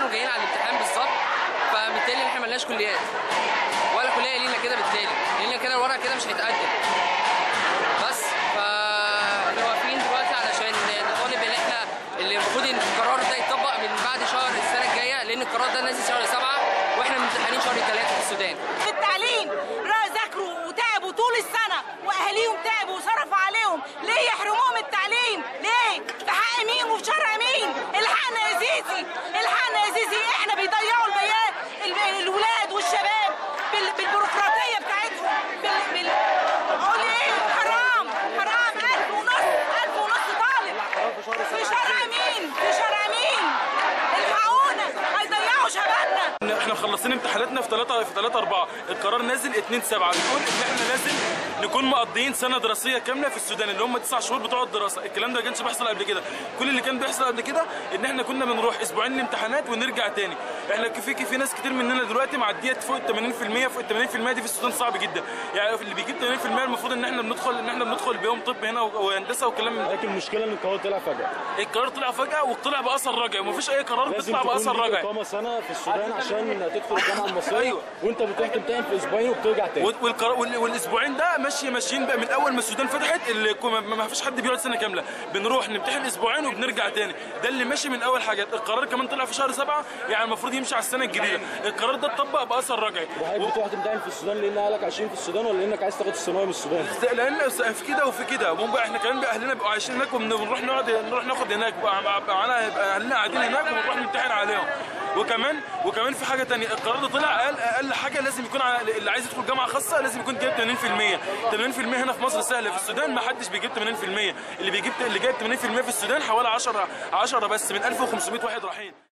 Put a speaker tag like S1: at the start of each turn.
S1: الامتحان وجايين على الامتحان بالظبط فبالتالي احنا ملناش كليات ولا كليه لينا كده بالتالي لان كده الورق كده مش هيتقدم بس فاحنا واقفين دلوقتي علشان نطالب ان احنا اللي المفروض ان القرار ده يتطبق من بعد شهر السنه الجايه لان القرار ده نازل شهر سبعه واحنا ممتحنين شهر ثلاثه في السودان
S2: في التعليم را- ذاكروا وتعبوا طول السنه واهاليهم تعبوا وصرفوا عليهم ليه يحرموهم التعليم ليه في حق مين وفي شرع مين الحقنا يا زيزي الحقنا يا زيزي احنا بيضيعوا البيات ال- الولاد والشباب بال- بالبيروقراطيه بتاعتهم بال... بال... اقول ايه حرام حرام ألف ونص ألف ونص طالب في شرع مين في شرع مين الحقونا هيضيعوا شبابنا
S3: احنا مخلصين امتحاناتنا في 3 في 3 4 القرار نازل 2 7 بيقول ان احنا لازم نكون مقضيين سنه دراسيه كامله في السودان اللي هم 9 شهور بتوع الدراسه الكلام ده ما كانش بيحصل قبل كده كل اللي كان بيحصل قبل كده ان احنا كنا بنروح اسبوعين الامتحانات ونرجع تاني احنا في في ناس كتير مننا دلوقتي معديه فوق ال 80% فوق ال 80% دي في السودان صعب جدا يعني اللي بيجيب 80% المفروض ان احنا بندخل ان احنا بندخل بيهم طب هنا وهندسه وكلام من ده
S4: لكن المشكله ان القرار طلع فجاه
S3: القرار طلع فجاه وطلع باثر رجعي ومفيش اي قرار
S4: لازم
S3: بيطلع
S4: تكون
S3: باثر
S4: ليك
S3: رجعي
S4: اقامه سنه في السودان عشان تدخل الجامعه المصريه
S3: أيوة.
S4: وانت بتروح تمتحن في اسبوعين وبترجع تاني
S3: وال- والقرا- وال- والاسبوعين ده ماشي ماشيين بقى من اول ما السودان فتحت اللي كو- ما ما فيش حد بيقعد سنه كامله بنروح نمتحن اسبوعين وبنرجع تاني ده اللي ماشي من اول حاجه القرار كمان طلع في شهر سبعة يعني المفروض يمشي على السنه الجديده القرار ده اتطبق باثر رجعي
S4: وحضرتك بتروح تمتحن في السودان لان اهلك عايشين في السودان ولا لانك عايز تاخد الثانويه من السودان؟
S3: لان في كده وفي كده ممكن احنا كمان بقى اهلنا بيبقوا عايشين هناك وبنروح نقعد نروح ناخد هناك بقى معانا يبقى اهلنا قاعدين هناك وبنروح نمتحن عليهم وكمان وكمان في حاجه تانية القرار ده طلع اقل اقل حاجه لازم يكون على- اللي عايز يدخل جامعه خاصه لازم يكون جايب 80% 80% هنا في مصر سهله في السودان ما حدش بيجيب 80% اللي بيجيب اللي جايب 80% في السودان حوالي 10 10 بس من 1500 واحد رايحين